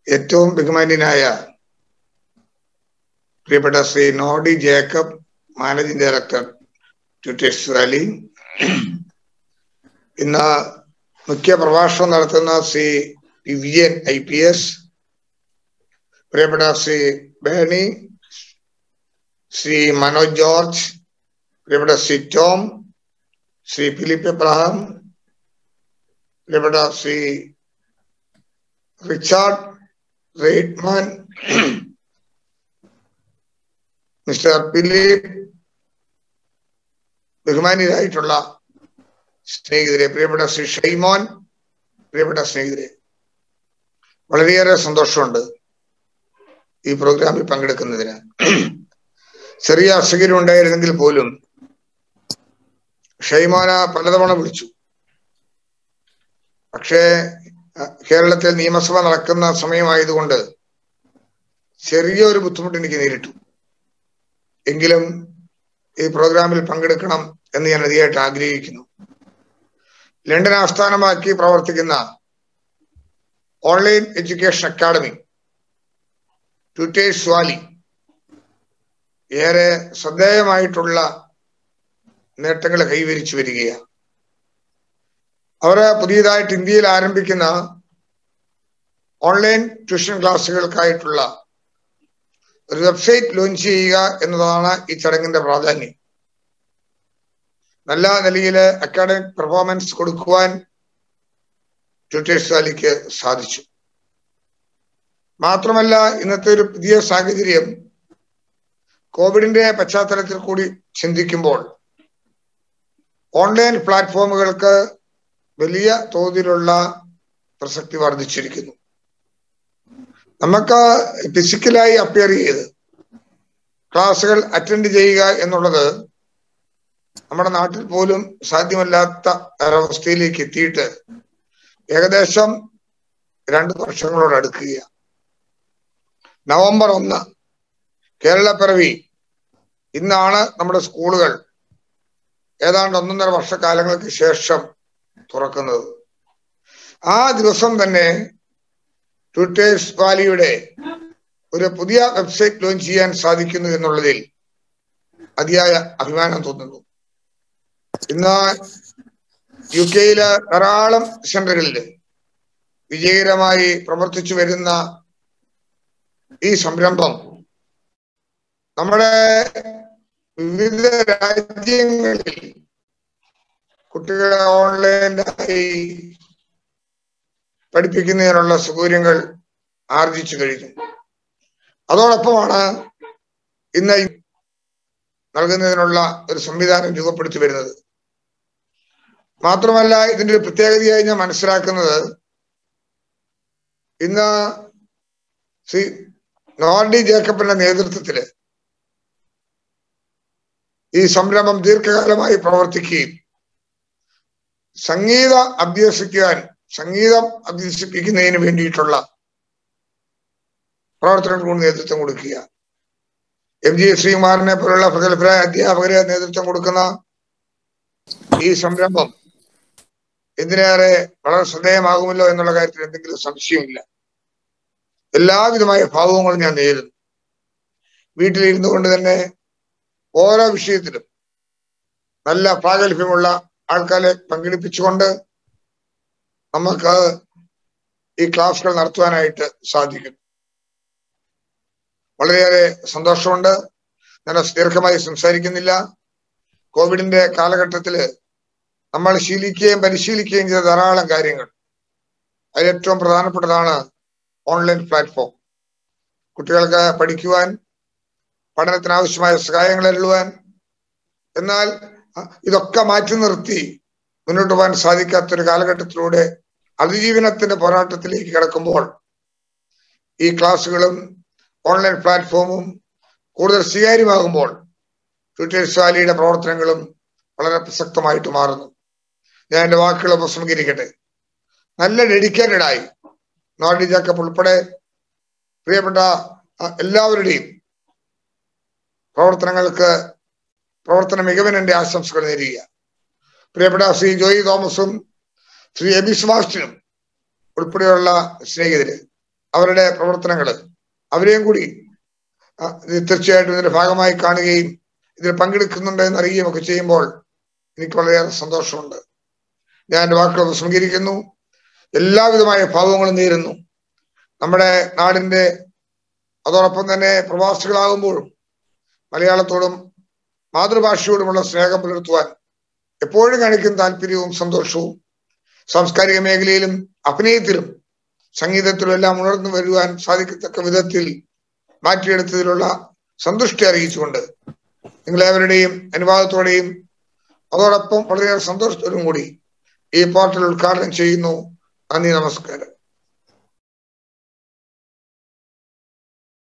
ഏറ്റവും ബഹുമാന്യനായ പ്രിയപ്പെട്ട ശ്രീ നോഡി Jacob managing director Tutors Valley ഇന്ന് മുഖ്യ പ്രഭാഷണം നടത്തുന്ന Shri P Vijayan I P S പ്രിയപ്പെട്ട ശ്രീ ബേണി ശ്രീ മനോജ് ജോർജ് പ്രിയപ്പെട്ട Shri Tom Shri Philip Abraham പ്രിയപ്പെട്ട Shri Richard Rateman mister Philip ബഹുമാനിയരായിട്ടുള്ള സ്നേഹിതരെ പ്രിയപ്പെട്ട ശ്രീ ഷൈമോൻ പ്രിയപ്പെട്ട സ്നേഹിതരെ വളരെയേറെ സന്തോഷമുണ്ട് ഈ പ്രോഗ്രാമിൽ പങ്കെടുക്കുന്നതിന് ചെറിയ അസൗകര്യം ഉണ്ടായിരുന്നെങ്കിൽ പോലും ഷൈമോന പലതവണ വിളിച്ചു പക്ഷേ കേരളത്തിൽ നിയമസഭ നടക്കുന്ന സമയമായതുകൊണ്ട് ചെറിയൊരു ബുദ്ധിമുട്ട് എനിക്ക് നേരിട്ടു എങ്കിലും ഈ പ്രോഗ്രാമിൽ പങ്കെടുക്കണം എന്ന് ഞാൻ അതിയായിട്ട് ആഗ്രഹിക്കുന്നു ലണ്ടൻ ആസ്ഥാനമാക്കി പ്രവർത്തിക്കുന്ന online education academy Tutors Valley ഏറെ ശ്രദ്ധേയമായിട്ടുള്ള നേട്ടങ്ങൾ കൈവരിച്ചു വരികയാണ് അവര് പുതിയതായിട്ട് ഇന്ത്യയിൽ ആരംഭിക്കുന്ന ഓൺലൈൻ ട്യൂഷൻ ക്ലാസ്സുകൾക്കായിട്ടുള്ള ഒരു വെബ്സൈറ്റ് ലോഞ്ച് ചെയ്യുക എന്നതാണ് ഈ ചടങ്ങിന്റെ പ്രാധാന്യം നല്ല നിലയിൽ അക്കാഡമിക് പെർഫോമൻസ് കൊടുക്കുവാൻ ട്യൂട്ടേഴ്സ് വാലിക്ക് സാധിച്ചു മാത്രമല്ല ഇന്നത്തെ ഒരു പുതിയ സാഹചര്യം കോവിഡിന്റെ പശ്ചാത്തലത്തിൽ കൂടി ചിന്തിക്കുമ്പോൾ ഓൺലൈൻ പ്ലാറ്റ്ഫോമുകൾക്ക് വലിയ തോതിലുള്ള പ്രസക്തി വർദ്ധിച്ചിരിക്കുന്നു നമുക്ക് ഫിസിക്കലായി അപ്പിയർ ചെയ്ത് ക്ലാസ്സുകൾ അറ്റൻഡ് ചെയ്യുക എന്നുള്ളത് നമ്മുടെ നാട്ടിൽ പോലും സാധ്യമല്ലാത്ത ഒരവസ്ഥയിലേക്ക് എത്തിയിട്ട് ഏകദേശം രണ്ട് വർഷങ്ങളോട് അടുക്കുകയാണ് നവംബർ ഒന്ന് കേരളപ്പിറവി ഇന്നാണ് നമ്മുടെ സ്കൂളുകൾ ഏതാണ്ട് ഒന്നൊന്നര വർഷക്കാലങ്ങൾക്ക് ശേഷം തുറക്കുന്നത് ആ ദിവസം തന്നെ ട്വിറ്റേഴ്സ് വാലിയുടെ ഒരു പുതിയ വെബ്സൈറ്റ് ലോഞ്ച് ചെയ്യാൻ സാധിക്കുന്നു എന്നുള്ളതിൽ അതിയായ അഭിമാനം തോന്നുന്നു ഇന്ന് യു കെയിലെ ധാരാളം സെന്ററുകളിൽ വിജയകരമായി പ്രവർത്തിച്ചു വരുന്ന ഈ സംരംഭം നമ്മുടെ വിവിധ രാജ്യങ്ങളിൽ കുട്ടികളെ ഓൺലൈനായി പഠിപ്പിക്കുന്നതിനുള്ള സൗകര്യങ്ങൾ ആർജിച്ചു കഴിഞ്ഞു അതോടൊപ്പമാണ് ഇന്ന് നൽകുന്നതിനുള്ള ഒരു സംവിധാനം രൂപപ്പെടുത്തി വരുന്നത് മാത്രമല്ല ഇതിന്റെ ഒരു പ്രത്യേകതയായി ഞാൻ മനസ്സിലാക്കുന്നത് ഇന്ന് ശ്രീ നോർഡി ജേക്കബിന്റെ നേതൃത്വത്തില് ഈ സംരംഭം ദീർഘകാലമായി പ്രവർത്തിക്കുകയും സംഗീത അഭ്യസിക്കാൻ സംഗീതം അഭ്യസിപ്പിക്കുന്നതിന് വേണ്ടിയിട്ടുള്ള പ്രവർത്തനങ്ങൾക്ക് നേതൃത്വം കൊടുക്കുക എം ജി ശ്രീകുമാറിനെ പോലുള്ള പ്രഗത്ഭരായ അധ്യാപകരെ നേതൃത്വം കൊടുക്കുന്ന ഈ സംരംഭം എന്തിനേറെ വളരെ ശ്രദ്ധേയമാകുമല്ലോ എന്നുള്ള കാര്യത്തിൽ എന്തെങ്കിലും സംശയമില്ല എല്ലാവിധമായ ഭാവങ്ങളും ഞാൻ നേരിടുന്നു വീട്ടിലിരുന്നു കൊണ്ട് തന്നെ ഓരോ വിഷയത്തിലും നല്ല പ്രാഗൽഭ്യമുള്ള ആൾക്കാരെ പങ്കെടുപ്പിച്ചുകൊണ്ട് നമുക്ക് ഈ ക്ലാസ്സുകൾ നടത്തുവാനായിട്ട് സാധിക്കും വളരെയേറെ സന്തോഷമുണ്ട് ഞാൻ ദീർഘമായി സംസാരിക്കുന്നില്ല കോവിഡിന്റെ കാലഘട്ടത്തില് നമ്മൾ ശീലിക്കുകയും പരിശീലിക്കുകയും ചെയ്ത ധാരാളം കാര്യങ്ങൾ അതിൽ ഏറ്റവും പ്രധാനപ്പെട്ടതാണ് ഓൺലൈൻ പ്ലാറ്റ്ഫോം കുട്ടികൾക്ക് പഠിക്കുവാൻ പഠനത്തിന് ആവശ്യമായ സഹായങ്ങൾ എഴുതുവാൻ എന്നാൽ ഇതൊക്കെ മാറ്റി നിർത്തി മുന്നോട്ട് പോകാൻ സാധിക്കാത്തൊരു കാലഘട്ടത്തിലൂടെ അതിജീവനത്തിന്റെ പോരാട്ടത്തിലേക്ക് കിടക്കുമ്പോൾ ഈ ക്ലാസ്സുകളും ഓൺലൈൻ പ്ലാറ്റ്ഫോമും കൂടുതൽ സ്വീകാര്യമാകുമ്പോൾ ട്വിറ്റേഴ്സ് വാലിയുടെ പ്രവർത്തനങ്ങളും വളരെ പ്രസക്തമായിട്ട് മാറുന്നു ഞാൻ എൻ്റെ വാക്കുകൾ ഉപസംഹരിക്കട്ടെ നല്ല ഡെഡിക്കേറ്റഡ് ആയി നോർഡി ജാക്കബ് ഉൾപ്പെടെ പ്രിയപ്പെട്ട എല്ലാവരുടെയും പ്രവർത്തനങ്ങൾക്ക് പ്രവർത്തന മികവിന് എൻ്റെ ആശംസകൾ നേരുക പ്രിയപ്പെട്ട ശ്രീ ജോയി തോമസും ശ്രീ എബി സുഭാഷിനും ഉൾപ്പെടെയുള്ള സ്നേഹിതര് അവരുടെ പ്രവർത്തനങ്ങൾ അവരെയും കൂടി ആ, ഇത് തീർച്ചയായിട്ടും ഇതിന്റെ ഭാഗമായി കാണുകയും ഇതിൽ പങ്കെടുക്കുന്നുണ്ട് എന്ന് അറിയുകയും ഒക്കെ ചെയ്യുമ്പോൾ എനിക്ക് വളരെയേറെ സന്തോഷമുണ്ട് ഞാൻ എൻ്റെ വാക്കുകൾ സംസ്കരിക്കുന്നു എല്ലാവിധമായ ഭാവങ്ങളും നേരുന്നു നമ്മുടെ നാടിന്റെ അതോടൊപ്പം തന്നെ പ്രവാസികളാകുമ്പോഴും മലയാളത്തോടും മാതൃഭാഷയോടുമുള്ള സ്നേഹം പുലർത്തുവാൻ എപ്പോഴും കാണിക്കുന്ന താല്പര്യവും സന്തോഷവും സാംസ്കാരിക മേഖലയിലും അഭിനയത്തിലും സംഗീതത്തിലും എല്ലാം ഉണർന്നു വരുവാൻ സാധിക്കത്തക്ക വിധത്തിൽ മാറ്റിയെടുത്തതിലുള്ള സന്തുഷ്ടി അറിയിച്ചുകൊണ്ട് നിങ്ങളേവരുടെയും അനുവാദത്തോടെയും അതോടൊപ്പം വളരെയേറെ സന്തോഷത്തോടും കൂടി ഈ പോർട്ടൽ ഉദ്ഘാടനം ചെയ്യുന്നു നന്ദി നമസ്കാരം